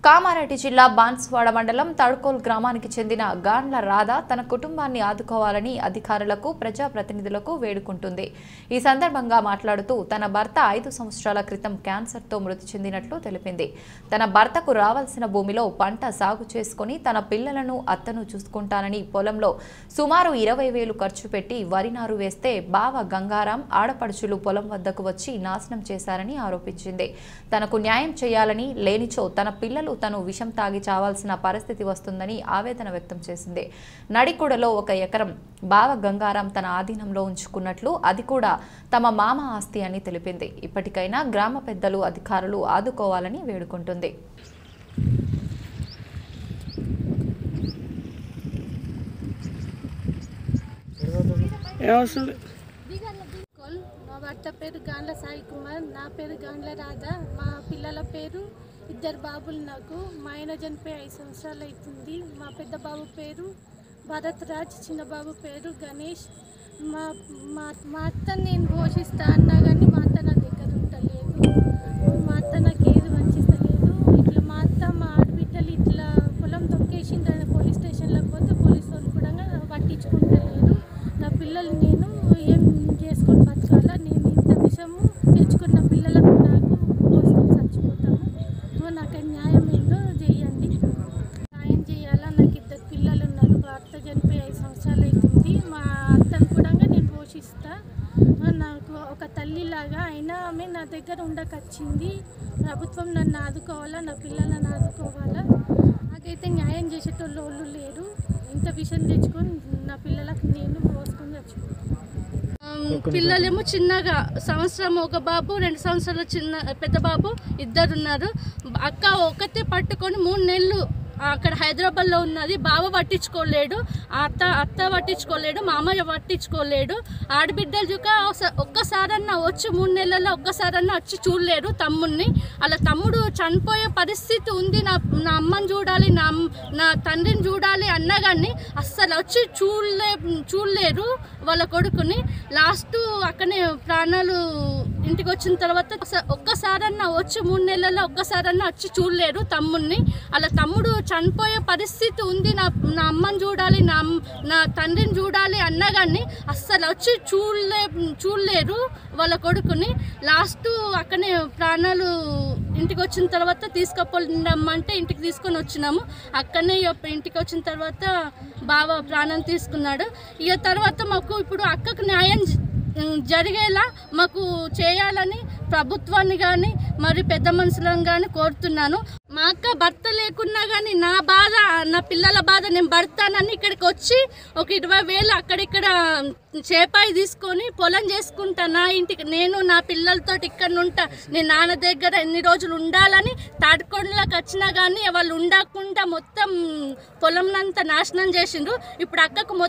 కామారెడ్డి జిల్లా బాన్స్వాడ మండలం తడుకోల్ గ్రామానికి చెందిన గాండ్ల రాధ తన కుటుంబాన్ని ఆదుకోవాలని అధికారులకు ప్రజాప్రతినిధులకు వేడుకుంటుంది ఈ సందర్భంగా మాట్లాడుతూ తన భర్త ఐదు సంవత్సరాల క్రితం క్యాన్సర్తో మృతి చెందినట్లు తెలిపింది తన భర్తకు రావాల్సిన భూమిలో పంట సాగు చేసుకుని తన పిల్లలను అత్తను చూసుకుంటానని పొలంలో సుమారు ఇరవై వేలు ఖర్చు పెట్టి వరి నారు వేస్తే బావ గంగారాం ఆడపడుచులు పొలం వద్దకు వచ్చి నాశనం చేశారని ఆరోపించింది తనకు న్యాయం చేయాలని లేనిచో తన పిల్లలు తను విషం తాగి చావాల్సిన పరిస్థితి వస్తుందని ఆవేదన వ్యక్తం చేసింది నడికూడలో ఒక ఎకరం బావ గంగారాం తన ఆధీనంలో ఉంచుకున్నట్లు అది కూడా తమ మామ ఆస్తి అని తెలిపింది ఇప్పటికైనా గ్రామ పెద్దలు అధికారులు ఆదుకోవాలని వేడుకుంటుంది ఏమవసరం లేదు కోల్ మా భర్త పేరు గాండ్ల సాయి కుమార్ నా పేరు గాండ్ల రాధ మా పిల్లల పేరు ఇద్దరు బాబులు నాకు మా ఆయన చనిపోయి ఐదు సంవత్సరాలు అవుతుంది మా పెద్ద బాబు పేరు భరత్ రాజ్ చిన్న బాబు పేరు గణేష్ మా మా మా అత్త నేను పోషిస్తా అన్నా కానీ మా అత్త నా దగ్గర ఉండలేదు మా అత్త నాకు ఏది వంచిస్తలేదు ఇట్లా మా అత్త మా ఆడబిడ్డలు ఇట్లా పొలం తొక్కేసిండ్రు పోలీస్ స్టేషన్లోకి పోతే పోలీసు వాళ్ళు కూడా పట్టించుకుంటలేదు నా పిల్లలు నేను ఏం చేసుకొని బతకాలా నేను ఇంత విషము తెచ్చుకున్న పిల్లలకు నాకు పోసుకొని చచ్చిపోతాము నువ్వు నాకు న్యాయం ఏందో చెయ్యండి న్యాయం చేయాలా నాకు ఇద్దరు పిల్లలు ఉన్నారు భర్త చనిపోయి ఐదు సంవత్సరాలు అవుతుంది మా అత్తను కూడా నేను పోషిస్తా ఆ, నాకు ఒక తల్లిలాగా అయినా ఆమె నా దగ్గర ఉండకొచ్చింది ప్రభుత్వం నన్ను ఆదుకోవాలా నా పిల్లలను ఆదుకోవాలా నాకైతే న్యాయం చేసేటోళ్ళు వాళ్ళు లేరు ఇంత విషయం తెచ్చుకొని నా పిల్లలకు నేను పోసుకొని చచ్చిపోతాను పిల్లలేమో చిన్నగా సంవత్సరం ఒక బాబు రెండు సంవత్సరాల చిన్న పెద్ద బాబు ఇద్దరు ఉన్నారు అక్క ఒకతే పట్టుకొని మూడు నెలలు అక్కడ హైదరాబాద్లో ఉన్నది బావ పట్టించుకోలేడు అత్త అత్త పట్టించుకోలేడు మామయ్య పట్టించుకోలేడు ఆడబిడ్డలు చూక ఒక్కసారన్నా వచ్చి మూడు నెలల్లో ఒక్కసారన్నా వచ్చి చూడలేరు తమ్ముడిని అలా తమ్ముడు చనిపోయే పరిస్థితి ఉంది నా నా అమ్మని చూడాలి నా అమ్- నా తండ్రిని చూడాలి అన్నా కానీ అస్సలు వచ్చి చూడలే చూడలేరు వాళ్ళ కొడుకుని లాస్ట్ అక్కనే ప్రాణాలు ఇంటికి వచ్చిన తర్వాత ఒక్కసా- ఒక్కసారన్నా వచ్చి మూడు నెలల్లో ఒక్కసారన్నా వచ్చి చూడలేరు తమ్ముడిని అలా తమ్ముడు చనిపోయే పరిస్థితి ఉంది నా నా అమ్మని చూడాలి నా అమ్- నా తండ్రిని చూడాలి అన్నా కానీ అస్సలు వచ్చి చూడలే చూడలేరు వాళ్ళ కొడుకుని లాస్ట్ అక్కనే ప్రాణాలు ఇంటికి వచ్చిన తర్వాత తీసుకుపోండమ్మంటే ఇంటికి తీసుకొని వచ్చినాము అక్కడనే ఇక ఇంటికి వచ్చిన తర్వాత బావ ప్రాణం తీసుకున్నాడు ఇక తర్వాత మాకు ఇప్పుడు అక్కకు న్యాయం జ- జరిగేలా మాకు చేయాలని ప్రభుత్వాన్ని కానీ మరి పెద్ద మనుషులను కానీ కోరుతున్నాను మా అక్క భర్త లేకున్నా కానీ నా బాధ నా పిల్లల బాధ నేను పడతానని ఇక్కడికి వచ్చి ఒక ఇరవై వేలు అక్కడిక్కడ చేపాయి తీసుకొని పొలం చేసుకుంటా నా ఇంటికి నేను నా పిల్లలతో ఇక్కడ ఉంటా నేను నాన్న దగ్గర ఎన్ని రోజులు ఉండాలని తాటికొండలకు వచ్చినా కానీ వాళ్ళు ఉండకుండా మొత్తం పొలంనంతా నాశనం చేసిండ్రు ఇప్పుడు అక్కకు మొత్తం